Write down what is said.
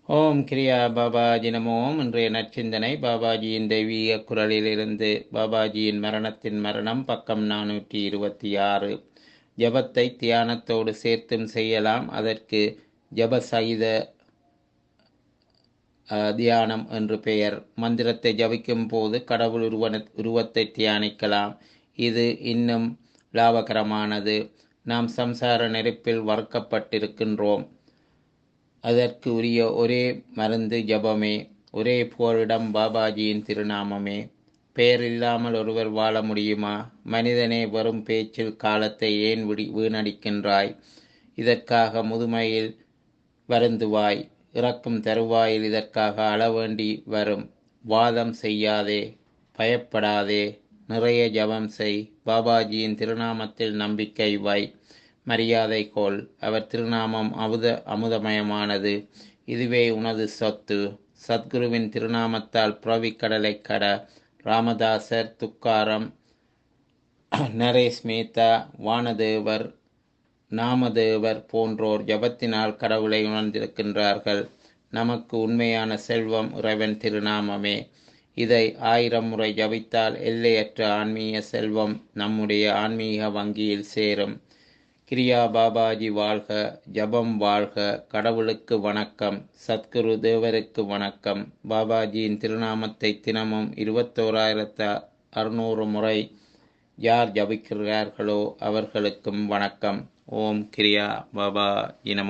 ஓம் கிரியா பாபாஜி நமோம் இன்றைய நற்சிந்தனை பாபாஜியின் தெய்வீக குரலிலிருந்து பாபாஜியின் மரணத்தின் மரணம் பக்கம் நானூற்றி இருபத்தி ஆறு ஜபத்தை தியானத்தோடு சேர்த்தும் செய்யலாம் அதற்கு ஜபசகித அஹ், தியானம் என்று பெயர் மந்திரத்தை ஜபிக்கும் போது கடவுள் உருவன உருவத்தை தியானிக்கலாம் இது இன்னும் லாபகரமானது நாம் சம்சார நெருப்பில் வறுக்கப்பட்டிருக்கின்றோம் அதற்கு உரிய ஒரே மருந்து ஜபமே ஒரே போரிடம் பாபாஜியின் திருநாமமே பெயர் இல்லாமல் ஒருவர் வாழ முடியுமா மனிதனே வரும் பேச்சில் காலத்தை ஏன் விடி வீணடிக்கின்றாய் இதற்காக முதுமையில் வருந்துவாய் இறக்கும் தருவாயில் இதற்காக அள வேண்டி வரும் வாதம் செய்யாதே பயப்படாதே நிறைய ஜபம் செய் பாபாஜியின் திருநாமத்தில் நம்பிக்கை வை மரியாதை கோல் அவர் திருநாமம் அமுத அமுதமயமானது இதுவே உனது சொத்து சத்குருவின் திருநாமத்தால் புறவிக்கடலை கட ராமதாசர் துக்காரம் நரேஷ் மேத்தா வானதேவர் நாமதேவர் போன்றோர் ஜபத்தினால் கடவுளை உணர்ந்திருக்கின்றார்கள் நமக்கு உண்மையான செல்வம் இறைவன் திருநாமமே இதை ஆயிரம் முறை ஜபித்தால் எல்லையற்ற ஆன்மீக செல்வம் நம்முடைய ஆன்மீக வங்கியில் சேரும் கிரியா பாபாஜி வாழ்க ஜபம் வாழ்க கடவுளுக்கு வணக்கம் சத்குரு தேவருக்கு வணக்கம் பாபாஜியின் திருநாமத்தை தினமும் இருபத்தோராயிரத்து அறுநூறு முறை யார் ஜபிக்கிறார்களோ அவர்களுக்கும் வணக்கம் ஓம் கிரியா பாபா இனமோ